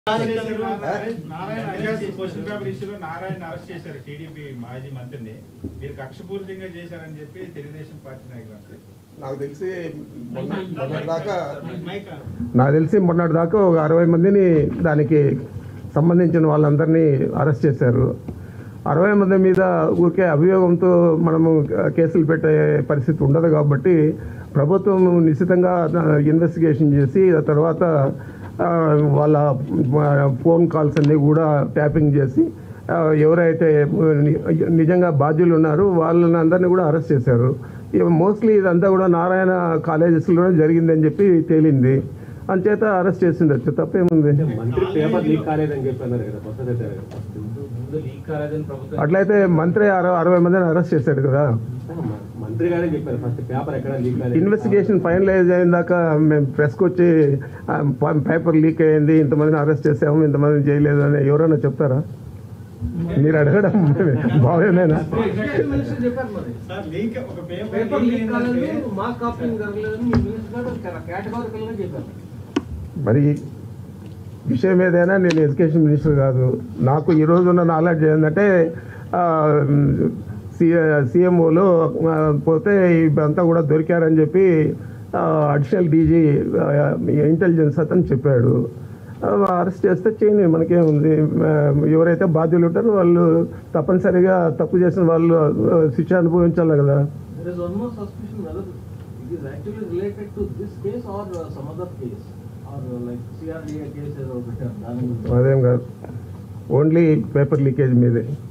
Narayana alias question paper ఇష్యూలో Narayana arrest చేశారు TDP మాజీ మంత్రిని మీరు కక్షపూరితంగా చేశారని చెప్పి తెలుగుదేశం పార్టీ నాయకులు అంటారు నాకు తెలిసి మొన్న మొన్నటి దాకా మైక్ నాకు తెలిసి మొన్నటి దాకా ఒక అరవై మందిని దానికి సంబంధించిన వాళ్ళందరినీ అరెస్ట్ చేశారు అరవై మంది మీద ఊరికే అభియోగంతో మనము కేసులు పెట్టే పరిస్థితి ఉండదు కాబట్టి ప్రభుత్వం నిశ్చితంగా ఇన్వెస్టిగేషన్ చేసి ఆ తర్వాత ఆ, వాళ్ళ ఫోన్ కాల్స్ అన్నీ కూడా ట్యాపింగ్ చేసి ఆ, ఎవరైతే ని- నిజంగా బాధ్యులు ఉన్నారో వాళ్ళని అందరినీ కూడా అరెస్ట్ చేశారు మోస్ట్లీ ఇదంతా కూడా నారాయణ కాలేజెస్లోనే జరిగిందని చెప్పి తేలింది అంచేత అరెస్ట్ చేసిండొచ్చు తప్పేముంది మంత్రి పేపర్ లీక్ కాలేదని చెప్పన్నారు కదా కొత్త దగ్గర ముందు లీక్ కాలేదని ప్రభుత్వం అట్లయితే మంత్రి అరవై అరవై మందిని అరెస్ట్ చేశాడు కదా మంత్రి గారే చెప్పారు ఫస్ట్ పేపర్ ఎక్కడ లీక్ కాలేదు ఇన్వెస్టిగేషన్ ఫైనలైజ్ అయిన దాకా మేము ప్రెస్కి వచ్చి ఆ, ప- పేపర్ లీక్ అయ్యింది ఇంతమందిని అరెస్ట్ చేసాము ఇంతమందిని చేయలేదు అని ఎవరైనా చెప్తారా మీరు అడగడం బాగేనేనా సార్ లీక్ ఒక పేపర్ పేపర్ లీక్ లీక్ కాలేదు అయిందంటే మాక్ కాపింగ్ జరగలేదని మీ మినిస్టర్ గారు కేటగారికల్ గా చెప్పారు మరి విషయం ఏదైనా నేను ఎడ్యుకేషన్ మినిస్టర్ కాదు నాకు ఈ రోజు ఉన్న నాలెడ్జ్ ఏంటంటే సీఎంఓలో పోతే ఇవంతా కూడా దొరికారని చెప్పి అడిషనల్ డీజీ ఇంటెలిజెన్స్ అతను చెప్పాడు అరెస్ట్ చేస్తే చేయని మనకేముంది ఆ, ఎవరైతే బాధ్యులు ఉంటారో వాళ్ళు తప్పనిసరిగా తప్పు చేసిన వాళ్ళు ఆ, శిక్ష అనుభవించాలి కదా There is one more suspicion whether it is actually related to this case or uh, some other case or uh, like CRDA case ఏదో పెట్టారు దాని గురించి అదేం కాదు ఓన్లీ పేపర్ లీకేజ్ మీదే